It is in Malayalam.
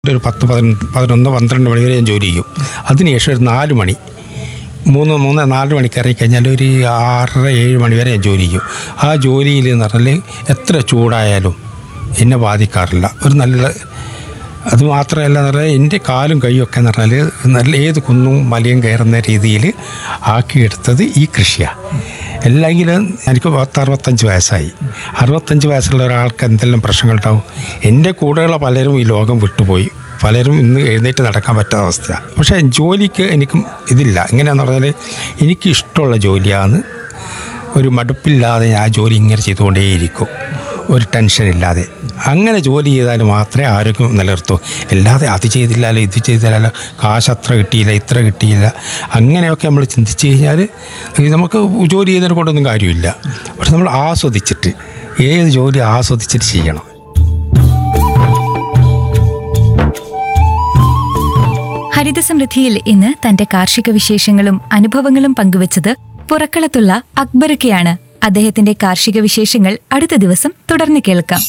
ഒരു പത്ത് പതിനൊന്ന് പതിനൊന്ന് പന്ത്രണ്ട് മണി വരെ ഞാൻ ജോലി ചെയ്യും അതിനുശേഷം ഒരു നാല് മണി മൂന്ന് മൂന്ന് നാല് മണിക്ക് ഇറങ്ങി കഴിഞ്ഞാൽ ഒരു ആറര ഏഴ് മണി വരെ ഞാൻ ജോലി ചെയ്യും ആ ജോലിയിൽ എന്ന് പറഞ്ഞാൽ എത്ര ചൂടായാലും എന്നെ ബാധിക്കാറില്ല ഒരു നല്ല അത് മാത്രമല്ല എന്ന് പറഞ്ഞാൽ എൻ്റെ കാലും കൈയും ഒക്കെ എന്ന് പറഞ്ഞാൽ നല്ല ഏത് കുന്നും മലയും കയറുന്ന രീതിയിൽ ആക്കിയെടുത്തത് ഈ കൃഷിയാണ് അല്ലെങ്കിലും എനിക്ക് പത്ത് അറുപത്തഞ്ച് വയസ്സായി അറുപത്തഞ്ച് വയസ്സുള്ള ഒരാൾക്ക് എന്തെല്ലാം പ്രശ്നങ്ങളുണ്ടാവും എൻ്റെ കൂടെയുള്ള പലരും ഈ ലോകം വിട്ടുപോയി പലരും ഇന്ന് എഴുന്നേറ്റ് നടക്കാൻ പറ്റാത്ത അവസ്ഥയാണ് പക്ഷേ ജോലിക്ക് എനിക്കും ഇതില്ല എങ്ങനെയാണെന്ന് പറഞ്ഞാൽ എനിക്ക് ഇഷ്ടമുള്ള ജോലിയാണ് ഒരു മടുപ്പില്ലാതെ ഞാൻ ആ ജോലി ഇങ്ങനെ ചെയ്തുകൊണ്ടേയിരിക്കും ഒരു ടെൻഷൻ ഇല്ലാതെ അങ്ങനെ ജോലി ചെയ്താൽ മാത്രമേ ആരോഗ്യം നിലനിർത്തൂ അല്ലാതെ അത് ചെയ്തില്ലല്ലോ ഇത് ചെയ്തില്ലല്ലോ കാശ് അത്ര കിട്ടിയില്ല ഇത്ര കിട്ടിയില്ല അങ്ങനെയൊക്കെ നമ്മൾ ചിന്തിച്ച് കഴിഞ്ഞാൽ ഈ നമുക്ക് ജോലി ചെയ്യുന്നതിനെ കൊണ്ടൊന്നും കാര്യമില്ല പക്ഷെ നമ്മൾ ആസ്വദിച്ചിട്ട് ഏത് ജോലി ആസ്വദിച്ചിട്ട് ചെയ്യണം ഹരിതസമൃദ്ധിയിൽ ഇന്ന് തന്റെ കാർഷിക വിശേഷങ്ങളും അനുഭവങ്ങളും പങ്കുവച്ചത് പുറക്കളത്തുള്ള അക്ബറക്കയാണ് അദ്ദേഹത്തിന്റെ കാർഷിക വിശേഷങ്ങൾ അടുത്ത ദിവസം തുടർന്ന് കേൾക്കാം